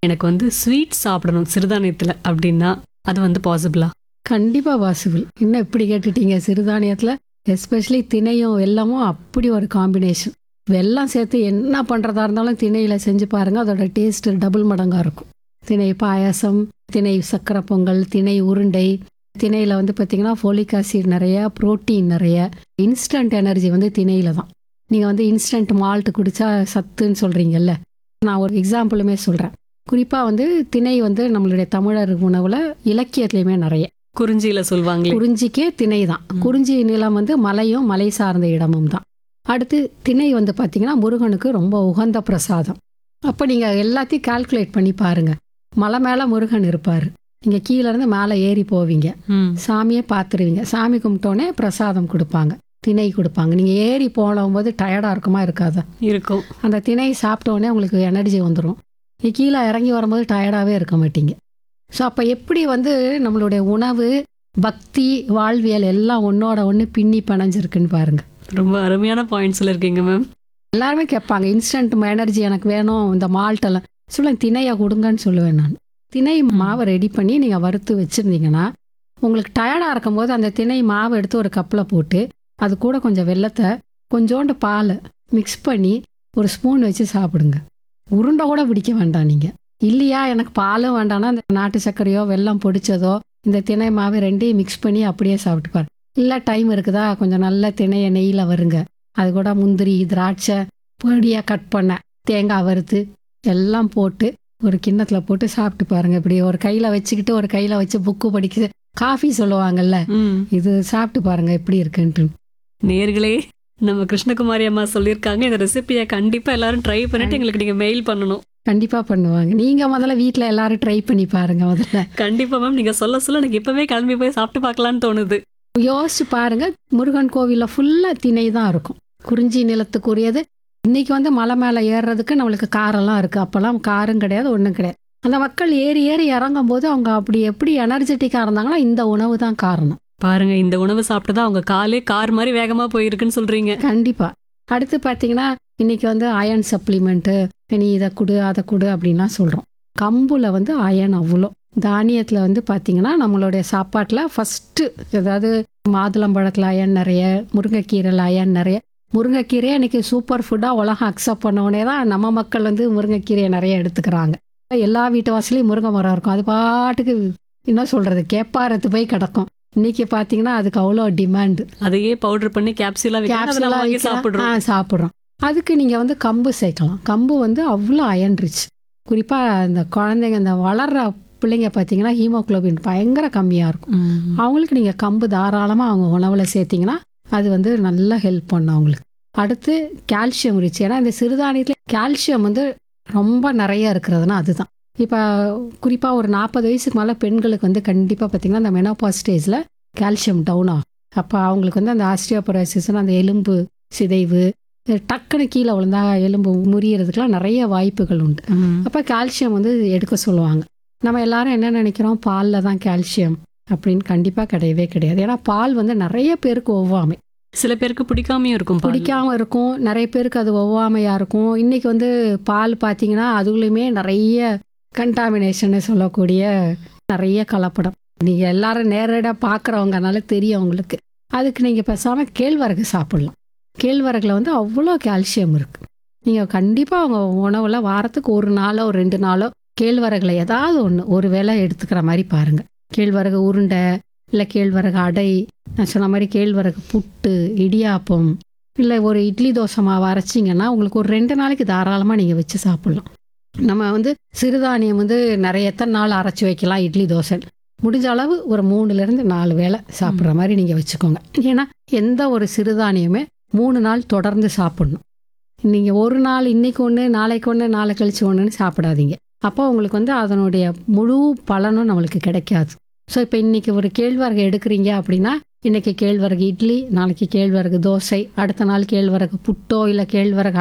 எனக்கு வந்து ஸ்வீட் சாப்பிடணும் சிறுதானியத்துல அப்படின்னா அது வந்து பாசிபிளா கண்டிப்பாக பாசிபிள் என்ன இப்படி கேட்டுட்டீங்க சிறுதானியத்தில் எஸ்பெஷலி திணையும் வெல்லமும் அப்படி ஒரு காம்பினேஷன் வெல்லம் சேர்த்து என்ன பண்ணுறதா இருந்தாலும் திணையில் செஞ்சு பாருங்கள் அதோட டேஸ்ட் டபுள் மடங்காக இருக்கும் திணை பாயாசம் திணை சக்கரை பொங்கல் திணை உருண்டை திணையில் வந்து பார்த்திங்கன்னா ஃபோலிக் ஆசிட் நிறைய புரோட்டீன் நிறைய இன்ஸ்டன்ட் எனர்ஜி வந்து திணையில் தான் நீங்கள் வந்து இன்ஸ்டன்ட் மால்ட் குடித்தா சத்துன்னு சொல்கிறீங்கல்ல நான் ஒரு எக்ஸாம்பிளுமே சொல்கிறேன் குறிப்பாக வந்து திணை வந்து நம்மளுடைய தமிழர் உணவில் இலக்கியத்துலேயுமே நிறைய குறிஞ்சியில சொல்லுவாங்களே குறிஞ்சிக்கே திணை தான் ம். குறிஞ்சி நிலம் வந்து மலையும் மலை சார்ந்த இடமும் தான் அடுத்து திணை வந்து பார்த்தீங்கன்னா முருகனுக்கு ரொம்ப உகந்த பிரசாதம் அப்போ நீங்கள் எல்லாத்தையும் கால்குலேட் பண்ணி பாருங்க மலை மேலே முருகன் இருப்பார் நீங்கள் கீழே இருந்து மேலே ஏறி போவீங்க ம். சாமியை பார்த்துருவீங்க சாமி கும்பிட்டோன்னே பிரசாதம் கொடுப்பாங்க திணை கொடுப்பாங்க நீங்கள் ஏறி போகும்போது டயர்டாக இருக்குமா இருக்காதா இருக்கும் அந்த திணை சாப்பிட்டோன்னே உங்களுக்கு எனர்ஜி வந்துடும் நீ கீழே இறங்கி வரும்போது டயர்டாகவே இருக்க மாட்டீங்க ஸோ அப்போ எப்படி வந்து நம்மளுடைய உணவு பக்தி வாழ்வியல் எல்லாம் ஒன்றோட ஒன்று பின்னி பிணைஞ்சிருக்குன்னு பாருங்க ரொம்ப அருமையான பாயிண்ட்ஸ்ல இருக்கீங்க மேம் எல்லாருமே கேட்பாங்க இன்ஸ்டன்ட் எனர்ஜி எனக்கு வேணும் இந்த மால்ட்டெல்லாம் சொல்லுங்க திணையை கொடுங்கன்னு சொல்லுவேன் நான் திணை மாவை ரெடி பண்ணி நீங்கள் வறுத்து வச்சுருந்தீங்கன்னா உங்களுக்கு டயர்டாக இருக்கும்போது அந்த திணை மாவை எடுத்து ஒரு கப்பில் போட்டு அது கூட கொஞ்சம் வெல்லத்தை கொஞ்சோண்டு பாலை மிக்ஸ் பண்ணி ஒரு ஸ்பூன் வச்சு சாப்பிடுங்க உருண்டை கூட பிடிக்க வேண்டாம் நீங்கள் இல்லையா எனக்கு பாலும் வேண்டாம்னா இந்த நாட்டு சர்க்கரையோ வெல்லம் பொடிச்சதோ இந்த திணை மாவு ரெண்டையும் மிக்ஸ் பண்ணி அப்படியே சாப்பிட்டு பாரு இல்லை டைம் இருக்குதா கொஞ்சம் நல்ல திணையை நெய்யில் வருங்க அது கூட முந்திரி திராட்சை பொடியாக கட் பண்ண தேங்காய் வறுத்து எல்லாம் போட்டு ஒரு கிண்ணத்தில் போட்டு சாப்பிட்டு பாருங்க இப்படி ஒரு கையில் வச்சுக்கிட்டு ஒரு கையில் வச்சு புக்கு படிக்க காஃபி சொல்லுவாங்கல்ல ம். இது சாப்பிட்டு பாருங்க எப்படி இருக்குன்ட்டு நேர்களே நம்ம கிருஷ்ணகுமாரி அம்மா சொல்லியிருக்காங்க இந்த ரெசிபியை கண்டிப்பா எல்லாரும் ட்ரை பண்ணிட்டு எங்களுக்கு நீங்க மெயில் பண்ணணும் கண்டிப்பாக பண்ணுவாங்க நீங்கள் முதல்ல வீட்டில் எல்லாரும் ட்ரை பண்ணி பாருங்க முதல்ல கண்டிப்பா மேம் நீங்க சொல்ல சொல்ல எனக்கு இப்பவே கிளம்பி போய் சாப்பிட்டு பார்க்கலான்னு தோணுது யோசிச்சு பாருங்க முருகன் கோவிலில் ஃபுல்லாக திணை தான் இருக்கும் குறிஞ்சி நிலத்துக்குரியது இன்னைக்கு வந்து மலை மேலே ஏறுறதுக்கு நம்மளுக்கு காரெல்லாம் இருக்குது அப்போல்லாம் காரும் கிடையாது ஒன்றும் கிடையாது அந்த மக்கள் ஏறி ஏறி இறங்கும் போது அவங்க அப்படி எப்படி எனர்ஜெட்டிக்காக இருந்தாங்களோ இந்த உணவு தான் காரணம் பாருங்க இந்த உணவு சாப்பிட்டதா அவங்க காலே கார் மாதிரி வேகமா போயிருக்குன்னு சொல்றீங்க கண்டிப்பா அடுத்து பார்த்தீங்கன்னா இன்னைக்கு வந்து அயன் சப்ளிமெண்ட்டு நீ இதை கொடு அதை கொடு அப்படின்லாம் சொல்கிறோம் கம்புல வந்து அயன் அவ்வளோ தானியத்தில் வந்து பார்த்தீங்கன்னா நம்மளுடைய சாப்பாட்டில் ஃபஸ்ட்டு அதாவது மாதுளம்பழத்தில் அயன் நிறைய முருங்கைக்கீரையில் அயன் நிறைய முருங்கைக்கீரையை இன்னைக்கு சூப்பர் ஃபுட்டாக உலகம் அக்செப்ட் பண்ண தான் நம்ம மக்கள் வந்து முருங்கைக்கீரையை நிறைய எடுத்துக்கிறாங்க எல்லா வீட்டு வாசலையும் முருங்கை மரம் இருக்கும் அது பாட்டுக்கு என்ன சொல்கிறது கேப்பாரத்து போய் கிடக்கும் இன்னைக்கு பார்த்தீங்கன்னா அதுக்கு அவ்வளோ டிமாண்டு அதையே பவுடர் பண்ணி கேப்சூலா கேப்சூலா வாங்கி வைக்கலாம். சாப்பிடுறோம் ஆ சாப்பிட்றோம் அதுக்கு நீங்கள் வந்து கம்பு சேர்க்கலாம் கம்பு வந்து அவ்வளோ அயன் ரிச் குறிப்பாக இந்த குழந்தைங்க இந்த வளர்ற பிள்ளைங்க பார்த்தீங்கன்னா ஹீமோகுளோபின் பயங்கர கம்மியாக இருக்கும் ம். அவங்களுக்கு நீங்கள் கம்பு தாராளமாக அவங்க உணவில் சேர்த்திங்கன்னா அது வந்து நல்லா ஹெல்ப் பண்ணும் அவங்களுக்கு அடுத்து கால்சியம் ரிச் ஏன்னா இந்த சிறுதானியத்தில் கால்சியம் வந்து ரொம்ப நிறைய இருக்கிறதுனா அதுதான் இப்போ குறிப்பாக ஒரு நாற்பது வயசுக்கு மேலே பெண்களுக்கு வந்து கண்டிப்பாக பார்த்தீங்கன்னா அந்த மெனோபாஸ் ஸ்டேஜில் கால்சியம் டவுன் ஆகும் அப்போ அவங்களுக்கு வந்து அந்த ஆஸ்டியோபரோசிஸ் அந்த எலும்பு சிதைவு இது டக்குன்னு கீழே விழுந்தா எலும்பு முறியறதுக்கெலாம் நிறைய வாய்ப்புகள் உண்டு ம். அப்போ கால்சியம் வந்து எடுக்க சொல்லுவாங்க நம்ம எல்லாரும் என்ன நினைக்கிறோம் பாலில் தான் கால்சியம் அப்படின்னு கண்டிப்பாக கிடையவே கிடையாது ஏன்னா பால் வந்து நிறைய பேருக்கு ஒவ்வாமை சில பேருக்கு பிடிக்காமையும் இருக்கும் பால். பிடிக்காம இருக்கும் நிறைய பேருக்கு அது ஒவ்வாமையாக இருக்கும் இன்னைக்கு வந்து பால் பார்த்தீங்கன்னா அதுலேயுமே நிறைய கண்டாமினேஷன் சொல்லக்கூடிய நிறைய கலப்படம் நீங்கள் எல்லாரும் நேரடியாக பார்க்குறவங்கனால தெரியும் உங்களுக்கு அதுக்கு நீங்கள் பேசாமல் கேழ்வரகு சாப்பிட்லாம் கேழ்வரகுல வந்து அவ்வளோ கால்சியம் இருக்குது நீங்கள் கண்டிப்பாக அவங்க உணவில் வாரத்துக்கு ஒரு நாளோ ஒரு ரெண்டு நாளோ கேழ்வரகுல ஏதாவது ஒன்று ஒரு வேளை எடுத்துக்கிற மாதிரி பாருங்கள் கேழ்வரகு உருண்டை இல்லை கேழ்வரகு அடை நான் சொன்ன மாதிரி கேழ்வரகு புட்டு இடியாப்பம் இல்லை ஒரு இட்லி தோசை மாவு அரைச்சிங்கன்னா உங்களுக்கு ஒரு ரெண்டு நாளைக்கு தாராளமாக நீங்கள் வச்சு சாப்பிட்லாம் நம்ம வந்து சிறுதானியம் வந்து நிறைய எத்தனை நாள் அரைச்சி வைக்கலாம் இட்லி தோசை முடிஞ்ச அளவு ஒரு மூணுலேருந்து நாலு வேளை சாப்பிட்ற மாதிரி நீங்கள் வச்சுக்கோங்க ஏன்னா எந்த ஒரு சிறுதானியமே மூணு நாள் தொடர்ந்து சாப்பிடணும் நீங்கள் ஒரு நாள் இன்னைக்கு ஒன்று நாளைக்கு ஒன்று நாளை கழிச்சு ஒன்றுன்னு சாப்பிடாதீங்க அப்போ உங்களுக்கு வந்து அதனுடைய முழு பலனும் நம்மளுக்கு கிடைக்காது ஸோ இப்போ இன்னைக்கு ஒரு கேழ்வரகு எடுக்கிறீங்க அப்படின்னா இன்னைக்கு கேழ்வரகு இட்லி நாளைக்கு கேழ்வரகு தோசை அடுத்த நாள் கேழ்வரகு புட்டோ இல்லை கேழ்வரகு